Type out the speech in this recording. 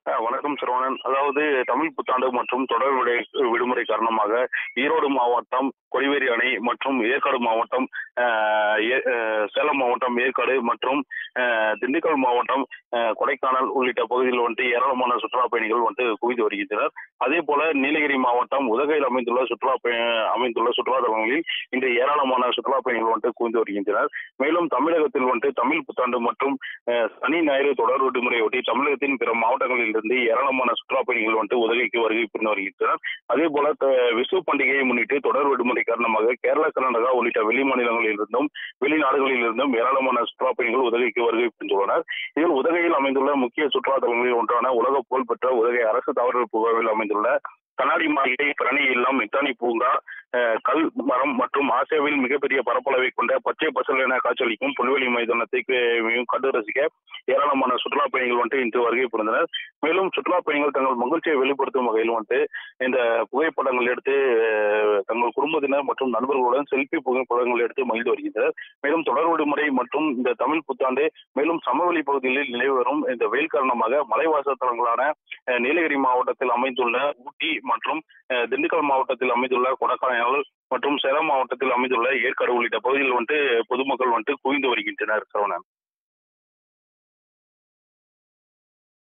ஆ, வணக்கம் சரவணன் அதாவது தமிழ் புத்தாண்டு மற்றும் தொடர் விடை விடுமுறை காரணமாக ஈரோடு மாவட்டம் கொடிவேரி அணை மற்றும் ஏற்காடு மாவட்டம் ஆ, ஏ- ஆ, சேலம் மாவட்டம் ஏற்காடு மற்றும் ஆ, திண்டுக்கல் மாவட்டம் ஆ, கொடைக்கானல் உள்ளிட்ட பகுதிகளில் வந்துட்டு ஏராளமான சுற்றுலா பயணிகள் வந்துட்டு குவிந்து வருகின்றனர் அதே போல நீலகிரி மாவட்டம் உதகையில் அமைந்துள்ள சுற்றுலா பய- அமைந்துள்ள சுற்றுலா தலங்களில் இன்று ஏராளமான சுற்றுலா பயணிகள் வந்துட்டு குவிந்து வருகின்றனர் மேலும் தமிழகத்தில் வந்துட்டு தமிழ் புத்தாண்டு மற்றும் அஹ், சனி ஞாயிறு தொடர் விடுமுறையொட்டி தமிழகத்தின் பிற மாவட்டங்களில் இருந்து ஏராளமான சுற்றுலா பயணிகள் வந்துட்டு உதகைக்கு வருகை புரிந்து வருகின்றனர் அதே போல த- விசு பண்டிகையை முன்னிட்டு தொடர் விடுமுறை காரணமாக கேரளா கர்நாடகா உள்ளிட்ட வெளி மாநிலங்களில் இருந்தும் வெளிநாடுகளில் இருந்தும் ஏராளமான சுற்றுலா பயணிகள் உதகைக்கு வருகை புரிந்துள்ளனர் இதில் உதகையில் அமைந்துள்ள முக்கிய சுற்றுலா தலங்களில் ஒன்றான உலக புகழ்பெற்ற உதகை அரசு தாவரவியல் பூங்காவில் அமைந்துள்ள கண்ணாடி மாளிகை பிரணி இல்லம் மித்தானி பூங்கா அஹ், கல் மரம் மற்றும் ஆசியாவில் மிகப்பெரிய பரப்பளவை கொண்ட பச்சை பசல் என காட்சியளிக்கும் புல்வெளி மைதானத்தை கு- கண்டு ரசிக்க ஏராளமான சுற்றுலா பயணிகள் வந்துட்டு இன்று வருகை புரிந்தனர் மேலும் சுற்றுலா பயணிகள் தங்கள் மகிழ்ச்சியை வெளிப்படுத்தும் வகையில் வந்துட்டு இந்த புகைப்படங்கள் எடுத்து அஹ், தங்கள் குடும்பத்தினர் மற்றும் நண்பர்களுடன் செல்ஃபி புகைப்படங்கள் எடுத்து மகிழ்ந்து வருகின்றனர் மேலும் தொடர் விடுமுறை மற்றும் இந்த தமிழ் புத்தாண்டு மேலும் சமவெளி பகுதிகளில் நிலவி வரும் இந்த வெயில் காரணமாக மலைவாச தலங்களான அஹ், நீலகிரி மாவட்டத்தில் அமைந்துள்ள ஊட்டி மற்றும் அஹ், திண்டுக்கல் மாவட்டத்தில் அமைந்துள்ள கொடைக்கானல் மற்றும் சேலம் மாவட்டத்தில் அமைந்துள்ள ஏற்காடு உள்ளிட்ட பகுதிகளில் வந்துட்டு பொதுமக்கள் வந்துட்டு குவிந்து வருகின்றனர் சரவணன்